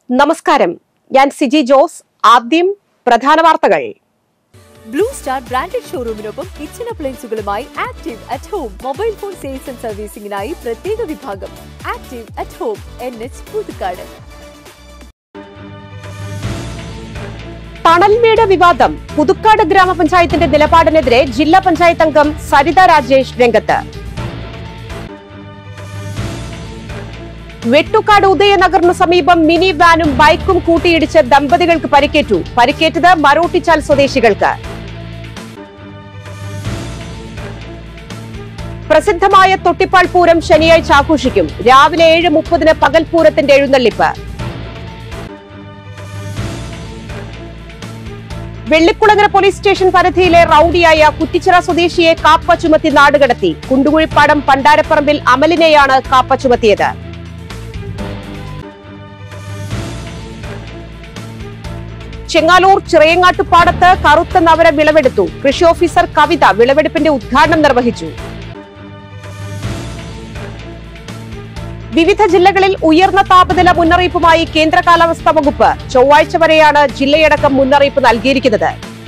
നമസ്കാരം ഞാൻ സിജി ജോസ് ആദ്യം പ്രധാന വാർത്തകൾ ബ്ലൂ സ്റ്റാർ ബ്രാൻഡഡ് ഷോറൂമിനൊപ്പം കിച്ചൺ അപ്ലയൻസുകളുമായി active at home mobile phone sales and സർവീസിംഗിനായി പ്രത്യേക വിഭാഗം active at home N H Puthukkad Thanalmedu വിവാദം പുതുക്കാട് ഗ്രാമപഞ്ചായത്തിന്റെ നിലപാടിനെതിരെ ജില്ലാ പഞ്ചായത്ത് അംഗം സരിത രാജേഷ് രംഗത്ത് വെട്ടുക്കാട് ഉദയനഗറിന് സമീപം മിനി വാനും ബൈക്കും കൂട്ടിയിടിച്ച് ദമ്പതികൾക്ക് പരിക്കേറ്റു പരിക്കേറ്റത് മരോട്ടിച്ചാൽ സ്വദേശികൾക്ക് പ്രസിദ്ധമായ തൊട്ടിപ്പാൾ പൂരം ശനിയാഴ്ച ആഘോഷിക്കും രാവിലെ ഏഴ് മുപ്പതിന് പകൽപൂരത്തിന്റെ എഴുന്നള്ളിപ്പ് വെള്ളിക്കുളങ്ങര പോലീസ് സ്റ്റേഷൻ പരിധിയിലെ റൌഡിയായ കുറ്റിച്ചിറ സ്വദേശിയെ കാപ്പ ചുമത്തി നാടുകടത്തി കുണ്ടുകുഴിപ്പാടം പണ്ടാരപ്പറമ്പിൽ അമലിനെയാണ് കാപ്പ ചുമത്തിയത് ചെങ്ങാലൂർ ചിറയങ്ങാട്ടുപാടത്ത് കറുത്ത നവര വിളവെടുത്തു കൃഷി ഓഫീസർ കവിത വിളവെടുപ്പിന്റെ ഉദ്ഘാടനം നിർവഹിച്ചു വിവിധ ജില്ലകളിൽ ഉയർന്ന താപനില മുന്നറിയിപ്പുമായി കേന്ദ്ര കാലാവസ്ഥാ വകുപ്പ് ചൊവ്വാഴ്ച വരെയാണ് ജില്ലയടക്കം മുന്നറിയിപ്പ് നൽകിയിരിക്കുന്നത്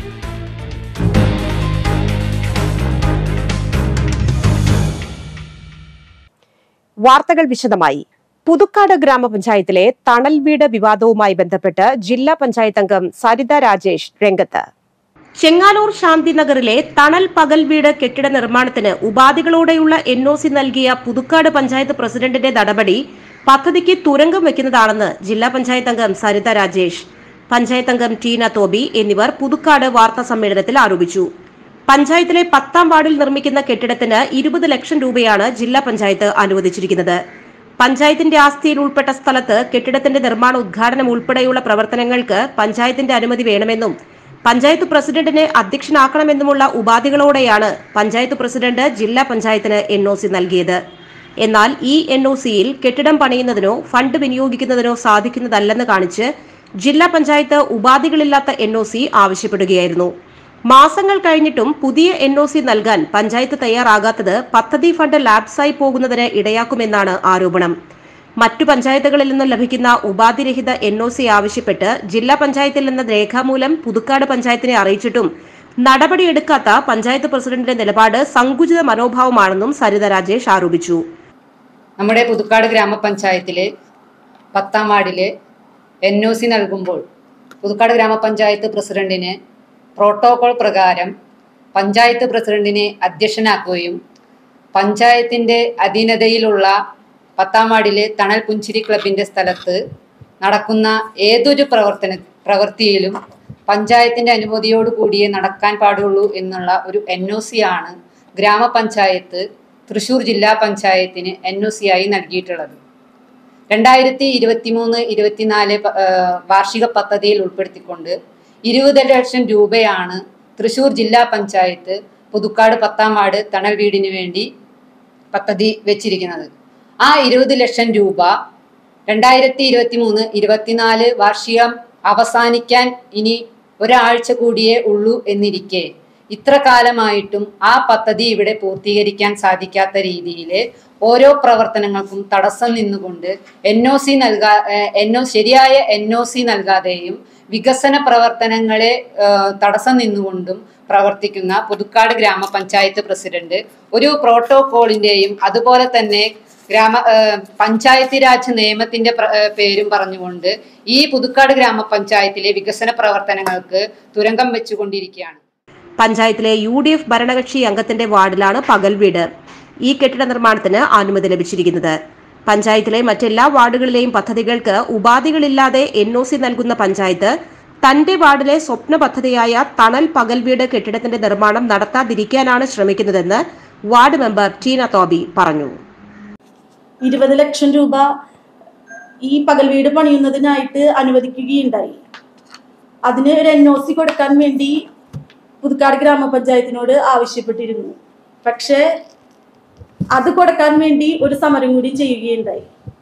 വാർത്തകൾ വിശദമായി പുതുക്കാട് ഗ്രാമപഞ്ചായത്തിലെ തണൽ വീട് വിവാദവുമായി ബന്ധപ്പെട്ട് ജില്ലാ പഞ്ചായത്ത് അംഗം സരിത രാജേഷ് രംഗത്ത് ചെങ്ങാലൂർ ശാന്തിനഗറിലെ തണൽ പകൽ വീട് കെട്ടിട നിർമ്മാണത്തിന് ഉപാധികളോടെയുള്ള എൻ ഒ സി നൽകിയ പുതുക്കാട് പഞ്ചായത്ത് പ്രസിഡന്റിന്റെ നടപടി പദ്ധതിക്ക് തുരങ്കം വെക്കുന്നതാണെന്ന് ജില്ലാ പഞ്ചായത്ത് അംഗം സരിത രാജേഷ് പഞ്ചായത്ത് അംഗം ടീന തോബി എന്നിവർ പുതുക്കാട് വാർത്താ സമ്മേളനത്തിൽ ആരോപിച്ചു പഞ്ചായത്തിലെ പത്താം വാർഡിൽ നിർമ്മിക്കുന്ന കെട്ടിടത്തിന് ഇരുപത് ലക്ഷം രൂപയാണ് ജില്ലാ പഞ്ചായത്ത് അനുവദിച്ചിരിക്കുന്നത് പഞ്ചായത്തിന്റെ ആസ്തിയിൽ ഉൾപ്പെട്ട സ്ഥലത്ത് കെട്ടിടത്തിന്റെ നിർമ്മാണ ഉദ്ഘാടനം ഉൾപ്പെടെയുള്ള പ്രവർത്തനങ്ങൾക്ക് പഞ്ചായത്തിന്റെ അനുമതി വേണമെന്നും പഞ്ചായത്ത് പ്രസിഡന്റിനെ അധ്യക്ഷനാക്കണമെന്നുമുള്ള ഉപാധികളോടെയാണ് പഞ്ചായത്ത് പ്രസിഡന്റ് ജില്ലാ പഞ്ചായത്തിന് എൻ ഒ സി നൽകിയത് എന്നാൽ ഈ എൻ ഒ സിയിൽ കെട്ടിടം പണിയുന്നതിനോ ഫണ്ട് വിനിയോഗിക്കുന്നതിനോ സാധിക്കുന്നതല്ലെന്ന് കാണിച്ച് ജില്ലാ പഞ്ചായത്ത് ഉപാധികളില്ലാത്ത എൻ ഒ സി ആവശ്യപ്പെടുകയായിരുന്നു മാസങ്ങൾ കഴിഞ്ഞിട്ടും പുതിയ എൻ ഒ സി നൽകാൻ പഞ്ചായത്ത് തയ്യാറാകാത്തത് പദ്ധതി ഫണ്ട് ലാപ്സായി പോകുന്നതിന് ഇടയാക്കുമെന്നാണ് ആരോപണം മറ്റു പഞ്ചായത്തുകളിൽ നിന്നും ലഭിക്കുന്ന ഉപാധിരഹിത എൻ ഒ സി ആവശ്യപ്പെട്ട് ജില്ലാ പഞ്ചായത്തിൽ നിന്ന് രേഖാമൂലം പുതുക്കാട് പഞ്ചായത്തിനെ അറിയിച്ചിട്ടും നടപടിയെടുക്കാത്ത പഞ്ചായത്ത് പ്രസിഡന്റിന്റെ നിലപാട് സങ്കുചിത മനോഭാവമാണെന്നും സരിത രാജേഷ് ആരോപിച്ചു നമ്മുടെ പുതുക്കാട് ഗ്രാമപഞ്ചായത്തിലെ പത്താം വാർഡില് എൻ ഒ സി നൽകുമ്പോൾ പുതുക്കാട് ഗ്രാമപഞ്ചായത്ത് പ്രസിഡന്റിന് പ്രോട്ടോകോൾ പ്രകാരം പഞ്ചായത്ത് പ്രസിഡന്റിനെ അധ്യക്ഷനാക്കുകയും പഞ്ചായത്തിൻ്റെ അധീനതയിലുള്ള പത്താം വാർഡിലെ തണൽ പുഞ്ചിരി ക്ലബിൻ്റെ സ്ഥലത്ത് നടക്കുന്ന ഏതൊരു പ്രവർത്തന പ്രവൃത്തിയിലും പഞ്ചായത്തിൻ്റെ അനുമതിയോട് കൂടിയേ നടക്കാൻ പാടുള്ളൂ എന്നുള്ള ഒരു എൻ ഒ സി ആണ് ഗ്രാമപഞ്ചായത്ത് തൃശൂർ ജില്ലാ പഞ്ചായത്തിന് എൻ ഒ സി ആയി നൽകിയിട്ടുള്ളത് രണ്ടായിരത്തി ഇരുപത്തി മൂന്ന് ഇരുപത്തിനാല് പ- ആ, വാർഷിക പദ്ധതിയിൽ ഉൾപ്പെടുത്തിക്കൊണ്ട് ഇരുപത് ലക്ഷം രൂപയാണ് തൃശൂർ ജില്ലാ പഞ്ചായത്ത് പുതുക്കാട് പത്താം വാർഡ് തണൽ വീടിന് വേണ്ടി പദ്ധതി വെച്ചിരിക്കുന്നത് ആ ഇരുപത് ലക്ഷം രൂപ രണ്ടായിരത്തി ഇരുപത്തി മൂന്ന് ഇരുപത്തിനാല് വാർഷികം അവസാനിക്കാൻ ഇനി ഒരാഴ്ച കൂടിയേ ഉള്ളൂ എന്നിരിക്കെ ഇത്ര കാലമായിട്ടും ആ പദ്ധതി ഇവിടെ പൂർത്തീകരിക്കാൻ സാധിക്കാത്ത രീതിയിൽ ഓരോ പ്രവർത്തനങ്ങൾക്കും തടസ്സം നിന്നുകൊണ്ട് എൻ ഒ സി നൽകാ എൻ ഒ ശരിയായ എൻ ഒ സി നൽകാതെയും വികസന പ്രവർത്തനങ്ങളെ ആ, തടസ്സം നിന്നുകൊണ്ടും പ്രവർത്തിക്കുന്ന പുതുക്കാട് ഗ്രാമപഞ്ചായത്ത് പ്രസിഡന്റ് ഒരു പ്രോട്ടോകോളിന്റെയും അതുപോലെ തന്നെ ഗ്രാമ ആ, പഞ്ചായത്തി രാജ് നിയമത്തിന്റെ പ്ര- ആ, പേരും പറഞ്ഞുകൊണ്ട് ഈ പുതുക്കാട് ഗ്രാമപഞ്ചായത്തിലെ വികസന പ്രവർത്തനങ്ങൾക്ക് തുരങ്കം വെച്ചുകൊണ്ടിരിക്കുകയാണ് പഞ്ചായത്തിലെ യു ഡി എഫ് ഭരണകക്ഷി അംഗത്തിന്റെ വാർഡിലാണ് പകൽ വീട് ഈ കെട്ടിട നിർമ്മാണത്തിന് അനുമതി ലഭിച്ചിരിക്കുന്നത് പഞ്ചായത്തിലെ മറ്റെല്ലാ വാർഡുകളിലെയും പദ്ധതികൾക്ക് ഉപാധികളില്ലാതെ എൻ ഒ സി നൽകുന്ന പഞ്ചായത്ത് തന്റെ വാർഡിലെ സ്വപ്ന പദ്ധതിയായ തണൽ പകൽ വീട് കെട്ടിടത്തിന്റെ നിർമ്മാണം നടത്താതിരിക്കാനാണ് ശ്രമിക്കുന്നതെന്ന് വാർഡ് മെമ്പർ ടീന തോബി പറഞ്ഞു ഇരുപത് ലക്ഷം രൂപ ഈ പകൽ വീട് പണിയുന്നതിനായിട്ട് അനുവദിക്കുകയുണ്ടായി അതിന് ഒരു എൻ ഒ സി കൊടുക്കാൻ വേണ്ടി പുതുക്കാട് ഗ്രാമപഞ്ചായത്തിനോട് ആവശ്യപ്പെട്ടിരുന്നു പക്ഷേ അത് കൊടുക്കാൻ വേണ്ടി ഒരു സമരം കൂടി ചെയ്യുകയുണ്ടായി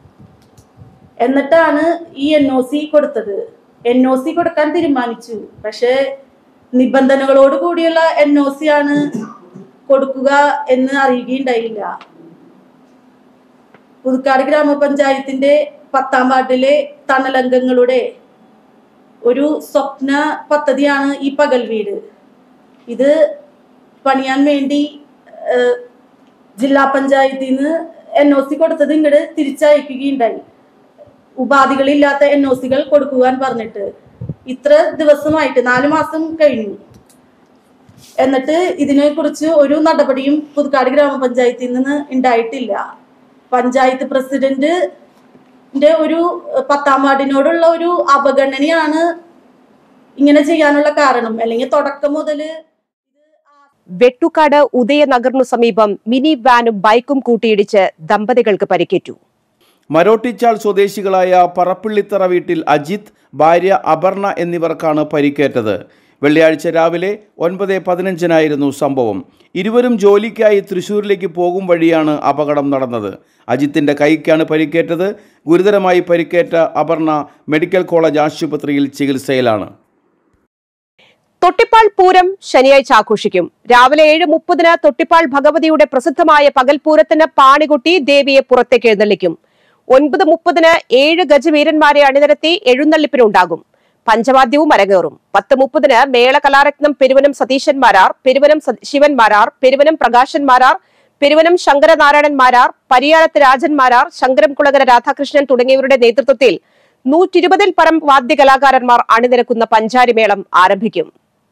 എന്നിട്ടാണ് ഈ എൻ ഒ സി കൊടുത്തത് എൻ ഒ സി കൊടുക്കാൻ തീരുമാനിച്ചു പക്ഷേ നിബന്ധനകളോട് കൂടിയുള്ള എൻ ഒ സി ആണ് കൊടുക്കുക എന്ന് അറിയുകയുണ്ടായില്ല പുതുക്കാട് ഗ്രാമപഞ്ചായത്തിന്റെ പത്താം വാർഡിലെ തണലംഗങ്ങളുടെ ഒരു സ്വപ്ന പദ്ധതിയാണ് ഈ പകൽ വീട് ഇത് പണിയാൻ വേണ്ടി ഏഹ്, ജില്ലാ പഞ്ചായത്തിൽ നിന്ന് എൻ ഒ സി കൊടുത്തത് ഇങ്ങോട്ട് തിരിച്ചയക്കുകയുണ്ടായി ഉപാധികളില്ലാത്ത എൻ ഒ സികൾ കൊടുക്കുവാൻ പറഞ്ഞിട്ട് ഇത്ര ദിവസമായിട്ട് നാല് മാസം കഴിഞ്ഞു എന്നിട്ട് ഇതിനെക്കുറിച്ച് ഒരു നടപടിയും പുതുക്കാട് ഗ്രാമപഞ്ചായത്തിൽ നിന്ന് ഉണ്ടായിട്ടില്ല പഞ്ചായത്ത് പ്രസിഡന്റിന്റെ ഒരു ഏഹ്, പത്താം വാർഡിനോടുള്ള ഒരു അവഗണനയാണ് ഇങ്ങനെ ചെയ്യാനുള്ള കാരണം അല്ലെങ്കിൽ തുടക്കം മുതല് വെട്ടുകാട് ഉദയനഗറിനു സമീപം മിനി വാനും ബൈക്കും കൂട്ടിയിടിച്ച് ദമ്പതികൾക്ക് പരിക്കേറ്റു മരോട്ടിച്ചാൽ സ്വദേശികളായ പറപ്പിള്ളിത്തറ വീട്ടിൽ അജിത് ഭാര്യ അപർണ എന്നിവർക്കാണ് പരിക്കേറ്റത് വെള്ളിയാഴ്ച രാവിലെ ഒൻപത് പതിനഞ്ചിനായിരുന്നു സംഭവം ഇരുവരും ജോലിക്കായി തൃശൂരിലേക്ക് പോകും വഴിയാണ് അപകടം നടന്നത് അജിത്തിന്റെ കൈക്കാണ് പരിക്കേറ്റത് ഗുരുതരമായി പരിക്കേറ്റ അപർണ മെഡിക്കൽ കോളേജ് ആശുപത്രിയിൽ ചികിത്സയിലാണ് തൊട്ടിപ്പാൾ പൂരം ശനിയാഴ്ച ആഘോഷിക്കും രാവിലെ ഏഴ് മുപ്പതിന് തൊട്ടിപ്പാൾ ഭഗവതിയുടെ പ്രസിദ്ധമായ പകൽപൂരത്തിന് പാണികുട്ടി ദേവിയെ പുറത്തേക്ക് എഴുന്നള്ളിക്കും ഒൻപത് മുപ്പതിന് ഏഴ് ഗജവീരന്മാരെ അണിനിരത്തി എഴുന്നള്ളിപ്പിനുണ്ടാകും പഞ്ചവാദ്യവും അരങ്ങേറും പത്ത് മുപ്പതിന് മേള കലാരത്നം പെരുവനം സതീശൻ മാരാർ പെരുവനം സ- ശിവൻ മാരാർ പെരുവനം പ്രകാശൻ മാരാർ പെരുവനം ശങ്കരനാരായണൻ മാരാർ പരിയാരത്ത് രാജൻ മാരാർ ശങ്കരംകുളകര രാധാകൃഷ്ണൻ തുടങ്ങിയവരുടെ നേതൃത്വത്തിൽ നൂറ്റിരുപതിൽ പരം വാദ്യകലാകാരന്മാർ അണിനിരക്കുന്ന പഞ്ചാരിമേളം ആരംഭിക്കും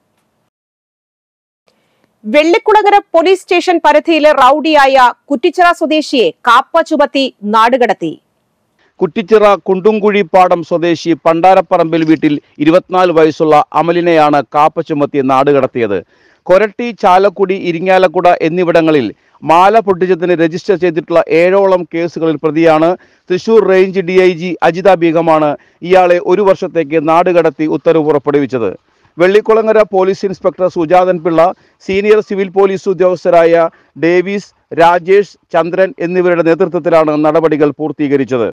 വെള്ളിക്കുളങ്ങര പോലീസ് സ്റ്റേഷൻ പരിധിയിലെ റൌഡിയായ കുറ്റിച്ചിറ സ്വദേശിയെ കാപ്പ ചുമത്തി നാടുകടത്തി കുറ്റിച്ചിറ കുണ്ടുംകുഴിപ്പാടം സ്വദേശി പണ്ടാരപ്പറമ്പിൽ വീട്ടിൽ ഇരുപത്തിനാല് വയസ്സുള്ള അമലിനെയാണ് കാപ്പ ചുമത്തി നാടുകടത്തിയത് കൊരട്ടി ചാലക്കുടി ഇരിങ്ങാലക്കുട എന്നിവിടങ്ങളിൽ മാല പൊട്ടിച്ചതിന് രജിസ്റ്റർ ചെയ്തിട്ടുള്ള ഏഴോളം കേസുകളിൽ പ്രതിയാണ് Thrissur range D I G Ajitha ബീഗമാണ് ഇയാളെ ഒരു വർഷത്തേക്ക് നാടുകടത്തി ഉത്തരവ് പുറപ്പെടുവിച്ചത് Vellikulangara police inspector Sujathan Pillai senior civil police ഉദ്യോഗസ്ഥരായ ഡേവിസ് രാജേഷ് ചന്ദ്രൻ എന്നിവരുടെ നേതൃത്വത്തിലാണ് നടപടികൾ പൂർത്തീകരിച്ചത്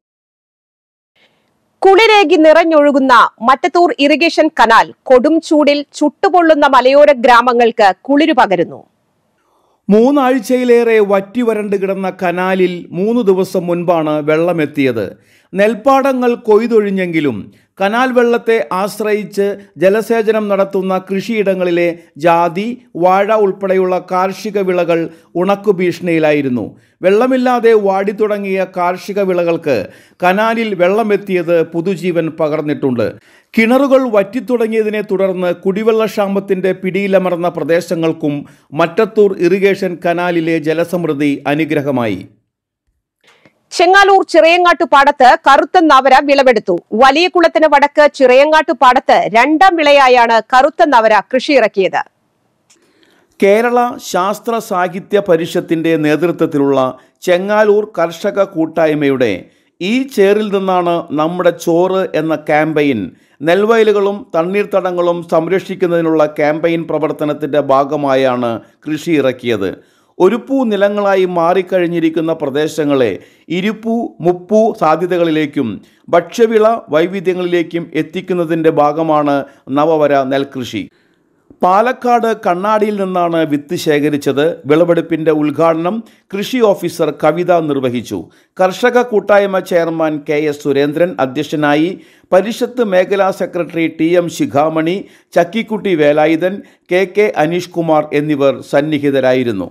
കുളിരേകി നിറഞ്ഞൊഴുകുന്ന മറ്റത്തൂർ ഇറിഗേഷൻ കനാൽ കൊടും ചൂടിൽ ചുട്ടുപൊള്ളുന്ന മലയോര ഗ്രാമങ്ങൾക്ക് കുളിരു പകരുന്നു മൂന്നാഴ്ചയിലേറെ വറ്റി വരണ്ട് കിടന്ന കനാലിൽ മൂന്ന് ദിവസം മുൻപാണ് വെള്ളമെത്തിയത് നെൽപ്പാടങ്ങൾ കൊയ്തൊഴിഞ്ഞെങ്കിലും കനാൽ വെള്ളത്തെ ആശ്രയിച്ച് ജലസേചനം നടത്തുന്ന കൃഷിയിടങ്ങളിലെ ജാതി വാഴ ഉൾപ്പെടെയുള്ള കാർഷിക വിളകൾ ഉണക്കു ഭീഷണിയിലായിരുന്നു വെള്ളമില്ലാതെ വാടിത്തുടങ്ങിയ കാർഷിക വിളകൾക്ക് കനാലിൽ വെള്ളമെത്തിയത് പുതുജീവൻ പകർന്നിട്ടുണ്ട് കിണറുകൾ വറ്റിത്തുടങ്ങിയതിനെ തുടർന്ന് കുടിവെള്ളക്ഷാമത്തിന്റെ പിടിയിലമർന്ന പ്രദേശങ്ങൾക്കും മറ്റത്തൂർ ഇറിഗേഷൻ കനാലിലെ ജലസമൃദ്ധി അനുഗ്രഹമായി ചെങ്ങാലൂർ ചിറയങ്ങാട്ടു പാടത്ത് കറുത്ത നവര വിളവെടുത്തു വലിയ കുളത്തിന് വടക്ക് ചിറയങ്ങാട്ടു പാടത്ത് രണ്ടാം വിളയായാണ് കറുത്ത നവര കൃഷിയിറക്കിയത് കേരള ശാസ്ത്ര സാഹിത്യ പരിഷത്തിന്റെ നേതൃത്വത്തിലുള്ള ചെങ്ങാലൂർ കർഷക കൂട്ടായ്മയുടെ ഈ ചേറിൽ നിന്നാണ് നമ്മുടെ ചോറ് എന്ന ക്യാമ്പയിൻ നെൽവയലുകളും തണ്ണീർത്തടങ്ങളും സംരക്ഷിക്കുന്നതിനുള്ള ക്യാമ്പയിൻ പ്രവർത്തനത്തിൻ്റെ ഭാഗമായാണ് കൃഷി ഇറക്കിയത് ഒരുപ്പൂ നിലങ്ങളായി മാറിക്കഴിഞ്ഞിരിക്കുന്ന പ്രദേശങ്ങളെ ഇരുപ്പൂ മുപ്പൂ സാധ്യതകളിലേക്കും ഭക്ഷ്യവിള വൈവിധ്യങ്ങളിലേക്കും എത്തിക്കുന്നതിൻ്റെ ഭാഗമാണ് നവവര നെൽകൃഷി പാലക്കാട് കണ്ണാടിയിൽ നിന്നാണ് വിത്ത് ശേഖരിച്ചത് വിളവെടുപ്പിന്റെ ഉദ്ഘാടനം കൃഷി ഓഫീസർ കവിത നിർവഹിച്ചു കർഷക കൂട്ടായ്മ ചെയർമാൻ കെ എസ് സുരേന്ദ്രൻ അധ്യക്ഷനായി പരിഷത്ത് മേഖലാ secretary T M Shikhamani Chakkikutty Velayudhan K K Aneesh Kumar എന്നിവർ സന്നിഹിതരായിരുന്നു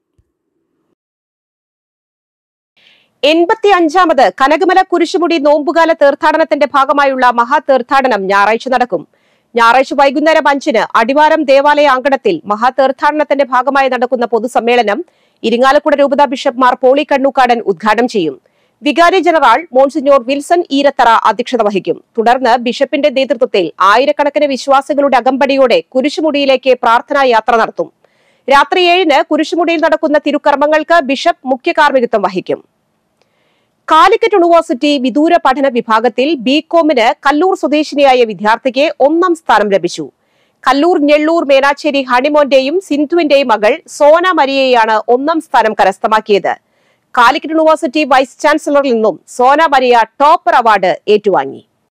എൺപത്തി അഞ്ചാമത് കനകമല കുരിശുമുടി നോമ്പുകാല തീർത്ഥാടനത്തിന്റെ ഭാഗമായുള്ള മഹാതീർത്ഥാടനം ഞായറാഴ്ച നടക്കും ഞായറാഴ്ച വൈകുന്നേരം അഞ്ചിന് അടിവാരം ദേവാലയ അങ്കണത്തിൽ മഹാതീർത്ഥാടനത്തിന്റെ ഭാഗമായി നടക്കുന്ന പൊതുസമ്മേളനം ഇരിങ്ങാലക്കുട രൂപത ബിഷപ്പ് മാർ പോളി കണ്ണൂക്കാടൻ ഉദ്ഘാടനം ചെയ്യും വികാരി ജനറൽ മോൺസിഞ്ഞോർ വിൽസൺ ഈരത്തറ അധ്യക്ഷത വഹിക്കും തുടർന്ന് ബിഷപ്പിന്റെ നേതൃത്വത്തിൽ ആയിരക്കണക്കിന് വിശ്വാസികളുടെ അകമ്പടിയോടെ കുരിശുമുടിയിലേക്ക് പ്രാർത്ഥനാ യാത്ര നടത്തും രാത്രി ഏഴിന് കുരിശുമുടിയിൽ നടക്കുന്ന തിരുക്കർമ്മങ്ങൾക്ക് ബിഷപ്പ് മുഖ്യ കാർമ്മികത്വം വഹിക്കും കാലിക്കറ്റ് യൂണിവേഴ്സിറ്റി വിദൂര പഠന വിഭാഗത്തിൽ ബികോമിന് കല്ലൂർ സ്വദേശിനിയായ വിദ്യാർത്ഥിക്ക് ഒന്നാം സ്ഥാനം ലഭിച്ചു കല്ലൂർ ഞെള്ളൂർ മേനാച്ചേരി ഹണിമോന്റെയും സിന്ധുവിന്റെയും മകൾ സോന മരിയയാണ് ഒന്നാം സ്ഥാനം കരസ്ഥമാക്കിയത് കാലിക്കറ്റ് യൂണിവേഴ്സിറ്റി വൈസ് ചാൻസലറിൽ നിന്നും സോന മരിയ ടോപ്പർ അവാർഡ് ഏറ്റുവാങ്ങി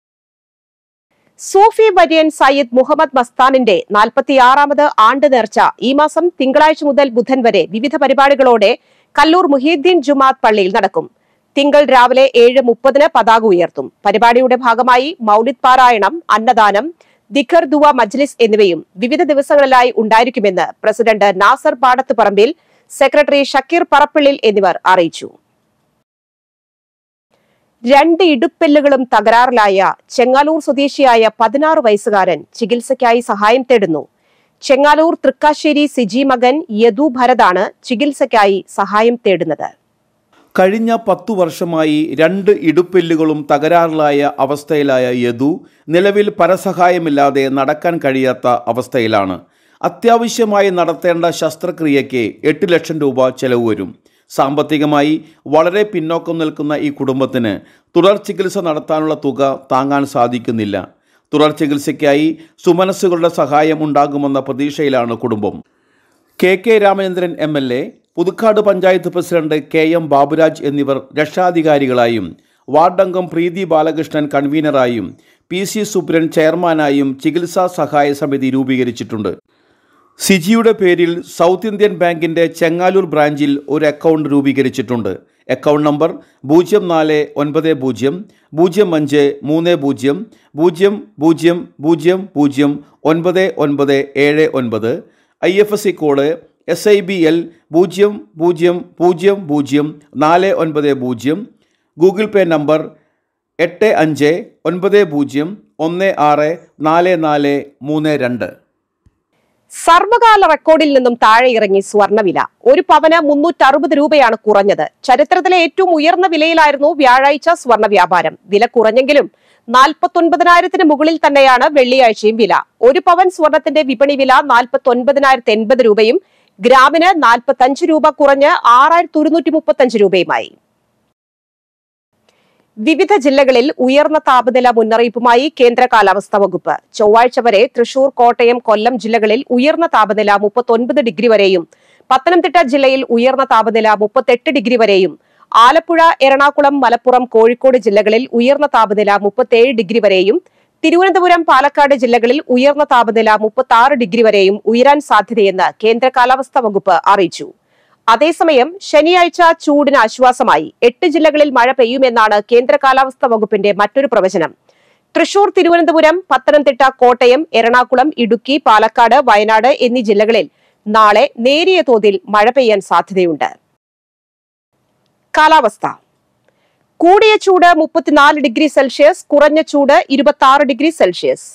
സൂഫി വര്യൻ സയ്യിദ് മുഹമ്മദ് മസ്താനിന്റെ നാൽപ്പത്തിയാറാമത് ആണ്ട് നേർച്ച ഈ മാസം തിങ്കളാഴ്ച മുതൽ ബുധൻ വരെ വിവിധ പരിപാടികളോടെ കല്ലൂർ മുഹീദ്ദീൻ ജുമാത്ത് പള്ളിയിൽ നടക്കും തിങ്കൾ രാവിലെ ഏഴ് മുപ്പതിന് പതാക ഉയർത്തും പരിപാടിയുടെ ഭാഗമായി മൗലിദ് പാരായണം അന്നദാനം ദിഖർ ദുവ മജ്ലിസ് എന്നിവയും വിവിധ ദിവസങ്ങളിലായി ഉണ്ടായിരിക്കുമെന്ന് പ്രസിഡന്റ് നാസർ പാടത്ത് പറമ്പിൽ സെക്രട്ടറി ഷക്കീർ പറപ്പിള്ളിൽ എന്നിവർ അറിയിച്ചു രണ്ട് ഇടുപ്പെല്ലുകളും തകരാറിലായ ചെങ്ങാലൂർ സ്വദേശിയായ പതിനാറ് വയസ്സുകാരൻ ചികിത്സയ്ക്കായി സഹായം തേടുന്നു ചെങ്ങാലൂർ തൃക്കാശ്ശേരി സിജി മകൻ യദു ഭരതാണ് ചികിത്സയ്ക്കായി സഹായം തേടുന്നത് കഴിഞ്ഞ പത്തു വർഷമായി രണ്ട് ഇടുപ്പെല്ലുകളും തകരാറിലായ അവസ്ഥയിലായ യദു നിലവിൽ പരസഹായമില്ലാതെ നടക്കാൻ കഴിയാത്ത അവസ്ഥയിലാണ് അത്യാവശ്യമായി നടത്തേണ്ട ശസ്ത്രക്രിയയ്ക്ക് എട്ട് ലക്ഷം രൂപ ചെലവ് വരും സാമ്പത്തികമായി വളരെ പിന്നോക്കം നിൽക്കുന്ന ഈ കുടുംബത്തിന് തുടർ ചികിത്സ നടത്താനുള്ള തുക താങ്ങാൻ സാധിക്കുന്നില്ല തുടർ ചികിത്സയ്ക്കായി സുമനസ്സുകളുടെ സഹായം ഉണ്ടാകുമെന്ന പ്രതീക്ഷയിലാണ് കുടുംബം K K Ramachandran M L A Puthukkad panchayat president K M Baburaj എന്നിവർ രക്ഷാധികാരികളായും വാർഡംഗം പ്രീതി ബാലകൃഷ്ണൻ കൺവീനറായും പി സി സുബ്രൻ ചെയർമാനായും ചികിത്സാ സഹായ സമിതി രൂപീകരിച്ചിട്ടുണ്ട് സിജിയുടെ പേരിൽ സൗത്ത് ഇന്ത്യൻ ബാങ്കിൻ്റെ ചെങ്ങാലൂർ ബ്രാഞ്ചിൽ ഒരു അക്കൗണ്ട് രൂപീകരിച്ചിട്ടുണ്ട് അക്കൗണ്ട് നമ്പർ പൂജ്യം നാല് ഒൻപത് പൂജ്യം പൂജ്യം അഞ്ച് മൂന്ന് പൂജ്യം പൂജ്യം പൂജ്യം പൂജ്യം പൂജ്യം ഒൻപത് ഒൻപത് ഏഴ് ഒൻപത് I F S C code S I B L പൂജ്യം പൂജ്യം പൂജ്യം പൂജ്യം നാല് ഒൻപത് പൂജ്യം ഗൂഗിൾ പേ നമ്പർ എട്ട് അഞ്ച് ഒൻപത് പൂജ്യം ഒന്ന് ആറ് നാല് നാല് മൂന്ന് രണ്ട് സർവകാല റെക്കോർഡിൽ നിന്നും താഴെ ഇറങ്ങി സ്വർണ്ണവില ഒരു പവന് മുന്നൂറ്റി അറുപത് രൂപയാണ് കുറഞ്ഞത് ചരിത്രത്തിലെ ഏറ്റവും ഉയർന്ന വിലയിലായിരുന്നു വ്യാഴാഴ്ച സ്വർണ്ണ വ്യാപാരം വില കുറഞ്ഞെങ്കിലും നാൽപ്പത്തി ഒൻപതിനായിരത്തിന് മുകളിൽ തന്നെയാണ് വെള്ളിയാഴ്ചയും വില ഒരു പവൻ സ്വർണത്തിന്റെ വിപണി വില നാൽപ്പത്തി ഒൻപതിനായിരത്തി എൺപത് രൂപയും ഗ്രാമിന് നാൽപ്പത്തി അഞ്ച് രൂപ കുറഞ്ഞ് ആറായിരത്തി ഒരുന്നൂറ്റി മുപ്പത്തി അഞ്ച് രൂപയുമായി വിവിധ ജില്ലകളിൽ ഉയർന്ന താപനില മുന്നറിയിപ്പുമായി കേന്ദ്ര കാലാവസ്ഥാ വകുപ്പ് ചൊവ്വാഴ്ച വരെ തൃശൂർ കോട്ടയം കൊല്ലം ജില്ലകളിൽ ഉയർന്ന താപനില മുപ്പത്തൊൻപത് ഡിഗ്രി വരെയും പത്തനംതിട്ട ജില്ലയിൽ ഉയർന്ന താപനില മുപ്പത്തെട്ട് ഡിഗ്രി വരെയും ആലപ്പുഴ എറണാകുളം മലപ്പുറം കോഴിക്കോട് ജില്ലകളിൽ ഉയർന്ന താപനില മുപ്പത്തേഴ് ഡിഗ്രി വരെയും തിരുവനന്തപുരം പാലക്കാട് ജില്ലകളിൽ ഉയർന്ന താപനില മുപ്പത്തി ആറ് ഡിഗ്രി വരെയും ഉയരാൻ സാധ്യതയെന്ന് കേന്ദ്ര കാലാവസ്ഥാ വകുപ്പ് അറിയിച്ചു അതേസമയം ശനിയാഴ്ച ചൂടിന് ആശ്വാസമായി എട്ട് ജില്ലകളിൽ മഴ പെയ്യുമെന്നാണ് കേന്ദ്ര കാലാവസ്ഥാ വകുപ്പിന്റെ മറ്റൊരു പ്രവചനം തൃശൂർ തിരുവനന്തപുരം പത്തനംതിട്ട കോട്ടയം എറണാകുളം ഇടുക്കി പാലക്കാട് വയനാട് എന്നീ ജില്ലകളിൽ നാളെ നേരിയ തോതിൽ മഴ പെയ്യാൻ സാധ്യതയുണ്ട് കാലാവസ്ഥ കൂടിയ ചൂട് മുപ്പത്തിനാല് ഡിഗ്രി സെൽഷ്യസ് കുറഞ്ഞ ചൂട് ഇരുപത്തി ആറ് ഡിഗ്രി സെൽഷ്യസ്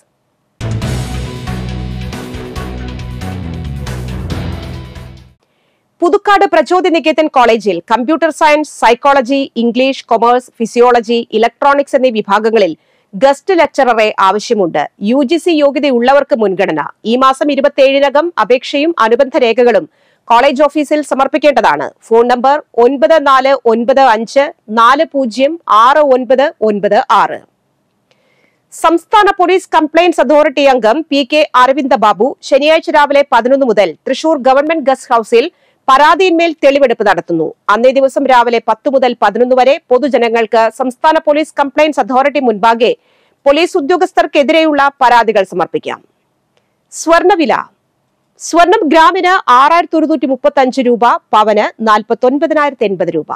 പുതുക്കാട് പ്രചോദി നികേതൻ കോളേജിൽ computer science psychology English commerce physiology electronics എന്നീ വിഭാഗങ്ങളിൽ ഗസ്റ്റ് ലെക്ചററെ ആവശ്യമുണ്ട് യു ജി സി യോഗ്യതയുള്ളവർക്ക് മുൻഗണന ഈ മാസം ഇരുപത്തിയേഴിനകം അപേക്ഷയും അനുബന്ധ രേഖകളും കോളേജ് ഓഫീസിൽ സമർപ്പിക്കേണ്ടതാണ് ഫോൺ നമ്പർ ഒൻപത് നാല് ഒൻപത് അഞ്ച് നാല് പൂജ്യം ആറ് ഒൻപത് ഒൻപത് ആറ് സംസ്ഥാന പോലീസ് കംപ്ലയിന്റ്സ് അതോറിറ്റി അംഗം പി കെ അരവിന്ദ ബാബു ശനിയാഴ്ച രാവിലെ പതിനൊന്ന് മുതൽ തൃശൂർ ഗവൺമെന്റ് ഗസ്റ്റ് ഹൌസിൽ പരാതിയിന്മേൽ തെളിവെടുപ്പ് നടത്തുന്നു അന്നേ ദിവസം രാവിലെ പത്ത് മുതൽ പതിനൊന്ന് വരെ പൊതുജനങ്ങൾക്ക് സംസ്ഥാന പോലീസ് കംപ്ലയിന്റ്സ് അതോറിറ്റി മുൻപാകെ പോലീസ് ഉദ്യോഗസ്ഥർക്കെതിരെയുള്ള പരാതികൾ സമർപ്പിക്കാം സ്വർണവില സ്വർണം ഗ്രാമിന് ആറായിരത്തി ഒരുന്നൂറ്റി മുപ്പത്തി അഞ്ച് രൂപ പവന് നാൽപ്പത്തി ഒൻപതിനായിരത്തി എൺപത് രൂപ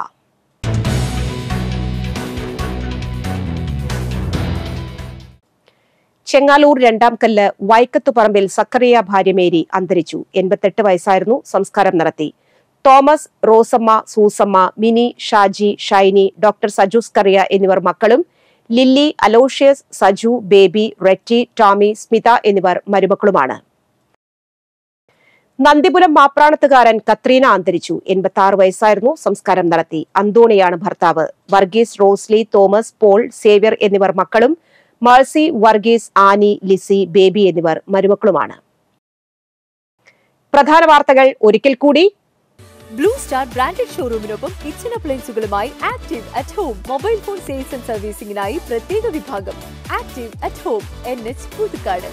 ചെങ്ങാലൂർ രണ്ടാം കല്ല് വൈക്കത്ത് പറമ്പിൽ സക്കറിയ ഭാര്യ മേരി അന്തരിച്ചു എൺപത്തെട്ട് വയസ്സായിരുന്നു സംസ്കാരം നടത്തി തോമസ് റോസമ്മ സൂസമ്മ മിനി ഷാജി ഷൈനി ഡോക്ടർ സജു സ്കറിയ എന്നിവർ മക്കളും ലില്ലി അലോഷ്യസ് സജു ബേബി റെറ്റി ടോമി സ്മിത എന്നിവർ മരുമക്കളുമാണ് നന്ദിപുരം മാപ്രാണത്തുകാരൻ കത്രീന അന്തരിച്ചു എൺപത്തി ആറ് വയസ്സായിരുന്നു സംസ്കാരം നടത്തി അന്തോണിയാണ് ഭർത്താവ് Varghese Rosly Thomas Paul Xavier എന്നിവർ മക്കളും മേഴ്സി വർഗീസ് ആനി ലിസി ബേബി എന്നിവർ മരുമക്കളുമാണ് പ്രധാന വാർത്തകൾ ഒരിക്കൽ കൂടി ബ്ലൂ സ്റ്റാർ ബ്രാൻഡഡ് ഷോറൂമിനൊപ്പം കിച്ചൺ അപ്ലയൻസുകളുമായി active at home mobile phone sales and സർവീസിംഗിനായി പ്രത്യേക വിഭാഗം active at home N H Puthukkad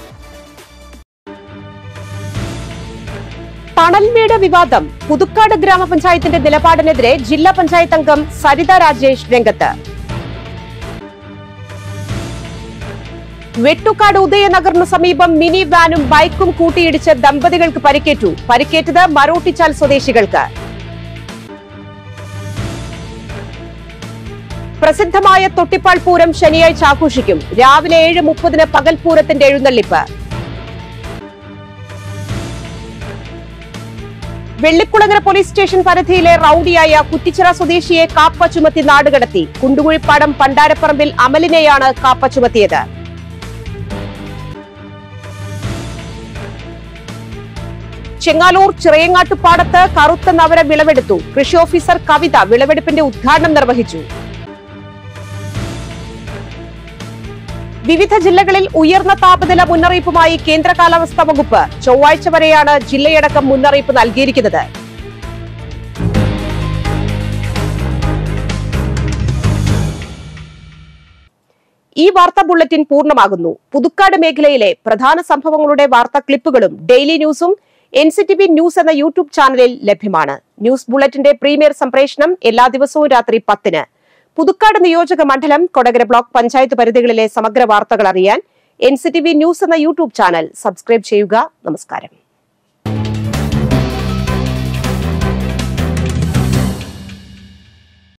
Thanalmedu വിവാദം പുതുക്കാട് ഗ്രാമപഞ്ചായത്തിന്റെ നിലപാടിനെതിരെ ജില്ലാ പഞ്ചായത്ത് അംഗം സരിത രാജേഷ് രംഗത്ത് വെട്ടുക്കാട് ഉദയനഗറിന് സമീപം മിനി വാനും ബൈക്കും കൂട്ടിയിടിച്ച് ദമ്പതികൾക്ക് പരിക്കേറ്റു പരിക്കേറ്റത് മരോട്ടിച്ചാൽ സ്വദേശികൾക്ക് പ്രസിദ്ധമായ തൊട്ടിപ്പാൾ പൂരം ശനിയാഴ്ച ആഘോഷിക്കും രാവിലെ ഏഴ് മുപ്പതിന് പകൽപൂരത്തിന്റെ എഴുന്നള്ളിപ്പ് വെള്ളിക്കുളങ്ങര പോലീസ് സ്റ്റേഷൻ പരിധിയിലെ റൌഡിയായ കുറ്റിച്ചിറ സ്വദേശിയെ കാപ്പ ചുമത്തി നാടുകടത്തി കുണ്ടുകുഴിപ്പാടം പണ്ടാരപ്പറമ്പിൽ അമലിനെയാണ് കാപ്പ ചുമത്തിയത് ചെങ്ങാലൂർ ചിറയങ്ങാട്ടുപാടത്ത് കറുത്ത നവര വിളവെടുത്തു കൃഷി ഓഫീസർ കവിത വിളവെടുപ്പിന്റെ ഉദ്ഘാടനം നിർവഹിച്ചു വിവിധ ജില്ലകളിൽ ഉയർന്ന താപനില മുന്നറിയിപ്പുമായി കേന്ദ്ര കാലാവസ്ഥാ വകുപ്പ് ചൊവ്വാഴ്ച വരെയാണ് ജില്ലയടക്കം മുന്നറിയിപ്പ് നൽകിയിരിക്കുന്നത് ഈ വാർത്താ ബുള്ളറ്റിൻ പൂർണ്ണമാകുന്നു പുതുക്കാട് മേഖലയിലെ പ്രധാന സംഭവങ്ങളുടെ വാർത്താ ക്ലിപ്പുകളും ഡെയിലി ന്യൂസും N C T V news എന്ന യൂട്യൂബ് ചാനലിൽ ലഭ്യമാണ് ന്യൂസ് ബുള്ളറ്റിന്റെ പ്രീമിയർ സംപ്രേഷണം എല്ലാ ദിവസവും രാത്രി പത്തിന് പുതുക്കാട് നിയോജക മണ്ഡലം കൊടകര ബ്ലോക്ക് പഞ്ചായത്ത് പരിധികളിലെ സമഗ്ര വാർത്തകൾ അറിയാൻ N C T V news എന്ന യൂട്യൂബ് ചാനൽ സബ്സ്ക്രൈബ് ചെയ്യുക നമസ്കാരം